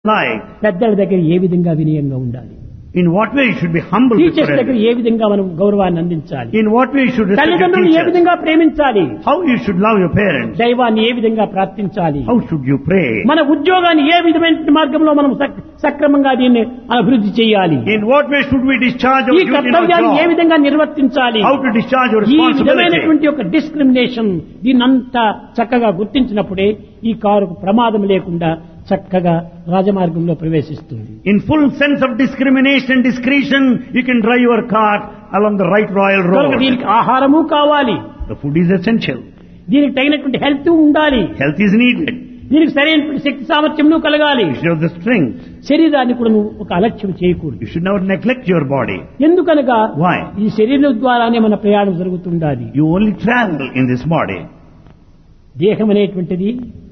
like, పెద్దల దగ్గర ఏ విధంగా వినయంగా ఉండాలి in what way you should be humble before teachers దగ్గర elders, ఏ విధంగా మనం గౌరవాన్ని అందించాలి in what way you should respect your తల్లిదండ్రులు ఏ teachers, విధంగా ప్రేమించాలి how you should love your parents, దైవాన్ని ఏ విధంగా ప్రార్థించాలి how should you pray, మన ఉద్యోగాన్ని ఏ విధమైన మార్గంలో మనం సక్- సక్రమంగా దీన్ని అభివృద్ధి చేయాలి in what way should we discharge ఈ our duty in our కర్తవ్యాన్ని ఏ job, విధంగా నిర్వర్తించాలి how to discharge your ఈ responsibility. విధమైనటువంటి ఒక డిస్క్రిమినేషన్ దీన్నంతా చక్కగా గుర్తించినప్పుడే ఈ కారుకు ప్రమాదం లేకుండా చక్కగా రాజమార్గంలో ప్రవేశిస్తుంది In full sense of discrimination and discretion, you can drive your car along the right royal కనుక road. దీనికి ఆహారము కావాలి The food is essential. దీనికి తగినటువంటి హెల్త్ ఉండాలి Health is needed. దీనికి సరైనటువంటి శక్తి సామర్థ్యము కలగాలి You should have the strength. శరీరాన్ని కూడా నువ్వు ఒక అలక్ష్యం చేయకూడదు You should never neglect your body. ఎందుకనగా Why? ఈ శరీరం ద్వారానే మన ప్రయాణం జరుగుతుండాలి You only travel in this body. దేహం అనేటువంటిది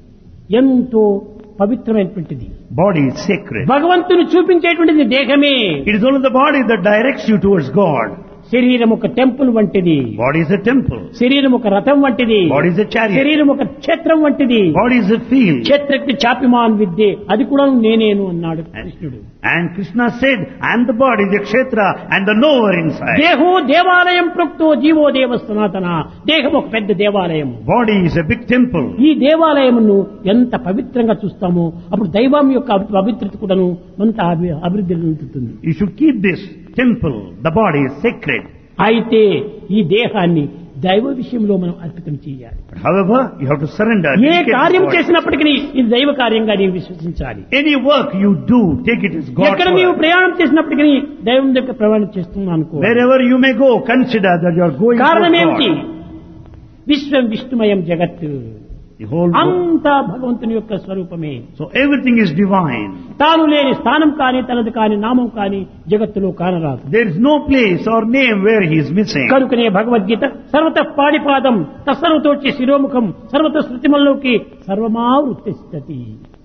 ఎంతో పవిత్రమైనటువంటిది Body is sacred. భగవంతుని చూపించేటువంటిది దేహమే It is only the body that directs you towards God. శరీరం ఒక టెంపుల్ వంటిది Body is a temple. శరీరం ఒక రథం వంటిది Body is a chariot. శరీరం ఒక క్షేత్రం వంటిది Body is a field. క్షేత్రకి చాపిమాన్ విద్యే అది కూడా నేనేను అన్నాడు కృష్ణుడు And Krishna said, I am the body, the kshetra, and the knower inside. దేహో దేవాలయం ప్రోక్తో జీవో దేవ సనాతన దేహం ఒక పెద్ద దేవాలయం Body is a big temple. ఈ దేవాలయమును ఎంత పవిత్రంగా చూస్తామో అప్పుడు దైవం యొక్క అభి- పవిత్రత కూడాను అంత అభి- అభివృద్ధి చెందుతుంది You should keep this temple. The body is sacred. అయితే ఈ దేహాన్ని దైవ విషయంలో మనం అర్పితం చేయాలి But however, you have to surrender. A dedicate this కార్యం body. చేసినప్పటికీ ఇది దైవ కార్యంగా నీవు విశ్వసించాలి Any work you do, take it as God's ఎక్కడ నీవు work. ప్రయాణం చేసినప్పటికీ దైవం దగ్గర ప్రయాణం చేస్తున్నాను అనుకో Wherever you may go, consider that you are going కారణం towards ఏమిటి God. విశ్వం విష్ణుమయం జగత్ The whole world. అంతా భగవంతుని యొక్క స్వరూపమే So everything is divine. తాను లేని స్థానం కాని తనది కాని నామం కాని జగత్తులో కానరాదు There is no place or name where he is missing. కనుకనే భగవద్గీత సర్వత పాడిపాదం తత్సర్వతోచి శిరోముఖం సర్వత శృతిమల్లోకి సర్వమా వృత్తిస్తతి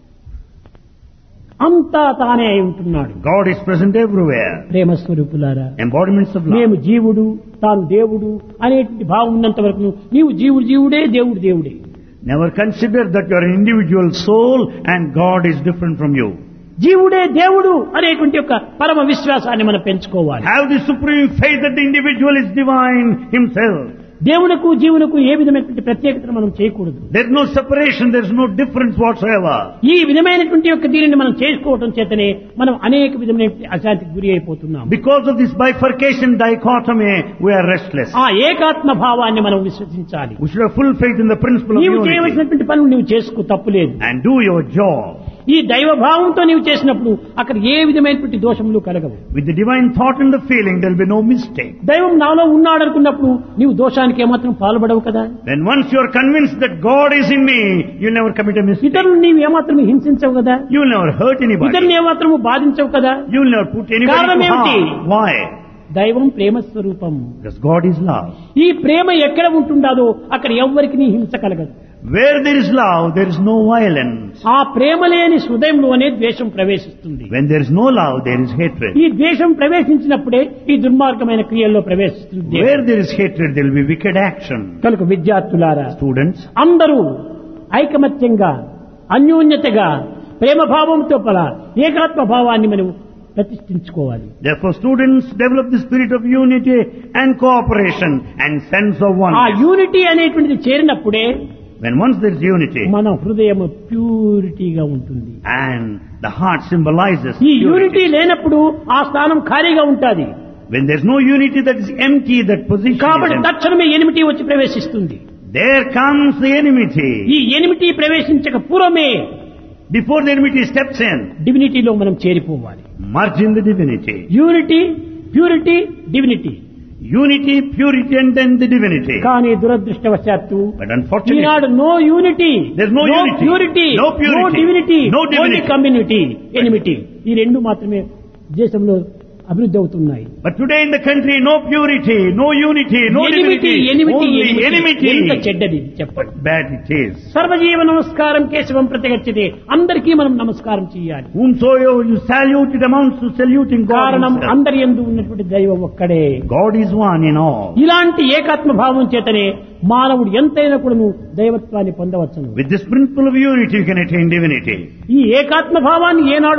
అంతా తానే అయి ఉంటున్నాడు God is present everywhere. ప్రేమ స్వరూపులారా Embodiments of love. మేము జీవుడు తాను దేవుడు అనేటువంటి భావం ఉన్నంత వరకు నీవు జీవుడు జీవుడే దేవుడు దేవుడే Never consider that you are an individual soul and God is different from you. జీవుడే దేవుడు అనేటువంటి యొక్క పరమ విశ్వాసాన్ని మనం పెంచుకోవాలి Have the supreme faith that the individual is divine himself. దేవునకు జీవునకు ఏ విధమైనటువంటి ప్రత్యేకతను మనం చేయకూడదు There is no separation, there is no difference whatsoever. ఈ విధమైనటువంటి యొక్క దీనిని మనం చేసుకోవటం చేతనే మనం అనేక విధమైన అశాంతికి గురి అయిపోతున్నాం Because of this bifurcation dichotomy, we are restless. ఆ ఏకాత్మ భావాన్ని మనం విశ్వసించాలి We should have full faith in the principle of నీవు unity చేయవలసినటువంటి పనులు నీవు చేసుకో తప్పులేదు and do your job. ఈ దైవ భావంతో నీవు చేసినప్పుడు అక్కడ ఏ విధమైనటువంటి దోషములు కలగవు With the divine thought and the feeling, there will be no mistake. దైవం నాలో ఉన్నాడనుకున్నప్పుడు నీవు దోషానికి ఏమాత్రం పాల్పడవు కదా Then once you are convinced that God is in me, you never commit a mistake. ఇతరులు నీవు ఏమాత్రం హింసించవు కదా You will never hurt anybody. ఇతరులను ఏమాత్రము బాధించవు కదా You will never put anybody కారణం to ఏమిటి? harm. Why? దైవం ప్రేమ స్వరూపం Because God is love. ఈ ప్రేమ ఎక్కడ ఉంటుండాదో అక్కడ ఎవ్వరికి నీ హింస కలగదు Where there is love, there is no violence. ఆ ప్రేమ లేని హృదయంలోనే ద్వేషం ప్రవేశిస్తుంది When there is no love, there is hatred. ఈ ద్వేషం ప్రవేశించినప్పుడే ఈ దుర్మార్గమైన క్రియల్లో ప్రవేశిస్తుంది Where there is hatred, there will be wicked action. కనుక విద్యార్థులారా Students, అందరూ ఐకమత్యంగా అన్యోన్యతగా ప్రేమ భావంతో పల ఏకాత్మ భావాన్ని మనం ప్రతిష్ఠించుకోవాలి therefore students develop the spirit of unity and cooperation and sense of ఆ oneness. యూనిటీ అనేటువంటిది చేరినప్పుడే When once there is unity మన హృదయం ప్యూరిటీగా ఉంటుంది and the heart symbolizes ఈ purity. యూనిటీ లేనప్పుడు ఆ స్థానం ఖాళీగా ఉంటుంది When there is no unity that is empty, that position కాబట్టి is empty. తక్షణమే ఎనిమిటీ వచ్చి ప్రవేశిస్తుంది There comes the enmity. ఈ ఎనిమిటీ ప్రవేశించక పూర్వమే Before the enmity steps in, డివినిటీలో మనం చేరిపోవాలి merge in the divinity. Unity purity divinity Unity, purity and then the divinity. కానీ దురదృష్టవశాత్తు But unfortunately, ఈనాడు no unity There's no unity. Purity No purity. No divinity No divinity. Community enmity ఈ రెండు మాత్రమే దేశంలో అభివృద్ధి అవుతున్నాయి but today in the country, no purity, no unity, no enmity divinity, enmity only enmity. ఎంత enmity. చెడ్డది చెప్పండి But bad it is. సర్వజీవ నమస్కారం కేశవం ప్రతిగచ్చితే అందరికీ మనం నమస్కారం చేయాలి Whomsoever you salute, it amounts to saluting God కారణం himself. అందరి ఎందు ఉన్నటువంటి దైవం ఒక్కడే God is one in all. ఇలాంటి ఏకాత్మ భావం చేతనే మానవుడు ఎంతైనా కూడాను దైవత్వాన్ని పొందవచ్చును With this principle of unity, you can attain divinity. ఈ ఏకాత్మ భావాన్ని ఏనాడు